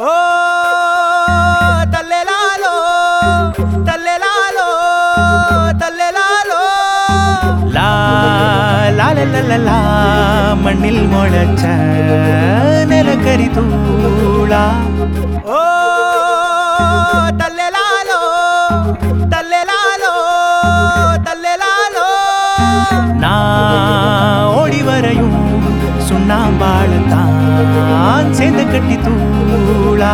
ఓ తల్లెలాలో తల్లెలాలో తల్లెలాలో லா லாலலலலா, மண்ணில் முளைச்ச நிலக்கரி தூளா ఓ తల్లెలాలో తల్లెలాలో తల్లెలాలో நான் ஓடி வரையும் சுண்ணாம்பாளத்தான் சேர்ந்து கட்டி தூளா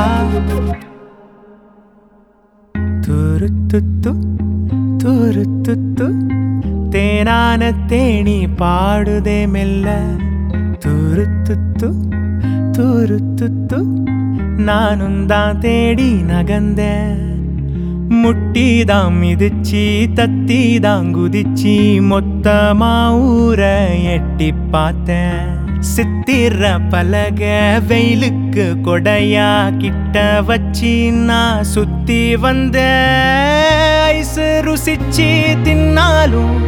துருத்துத்து துருத்துத்து தேனான தேனி பாடுதே மெல்ல துருத்துத்து துருத்துத்து நானும் தான் தேடி நகந்தேன் முட்டிதான் மிதிச்சி தத்திதான் குதிச்சி மொத்தமா ஊர எட்டி பார்த்தேன் சித்திர பலக வெயிலுக்கு கொடையா கிட்ட வச்சி நான் சுத்தி வந்த ஐஸ் ருசிச்சி தின்னாலும்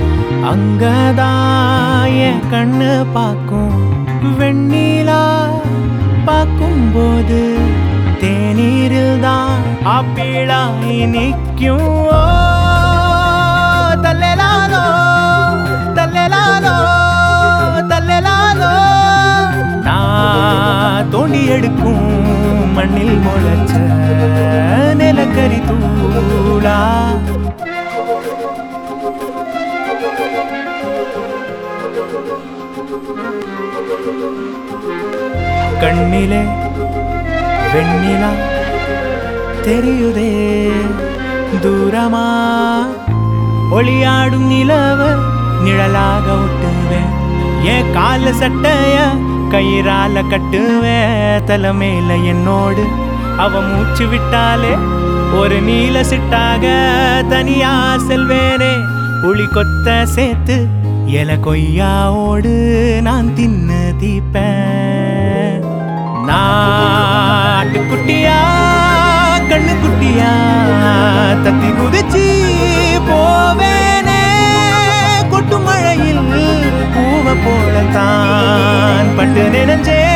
அங்கதான் என் கண்ணு பார்க்கும் வெண்ணிலா பார்க்கும்போது தேநீரில் தான் ஆப்பிளாய் நிற்கும் ஓ, తల్లెలాలో తల్లెలాలో తల్లెలాలో நான் தோண்டி எடுக்கும் மண்ணில் முளைச்ச நிலக்கரி தூளா கண்ணிலே வெண்ணிலா தெரியுதே தூரமா ஒளியாடும் நிலவ நிழலாக ஒட்டுவேன் என் கால சட்டைய கயிறால கட்டுவேன் தலைமையில என்னோடு அவ மூச்சு விட்டாலே ஒரு நீல சிட்டாக தனியா செல்வேனே புளி கொத்த சேர்த்து எல கொய்யாவோடு நான் தின்னு தீப்பேன் நாட்டுக்குட்டியா கண்ணு குட்டியா தத்தி குதிச்சு போவேனே கொட்டு மழையில் பூவ போலத்தான் பட்டு நினைஞ்சே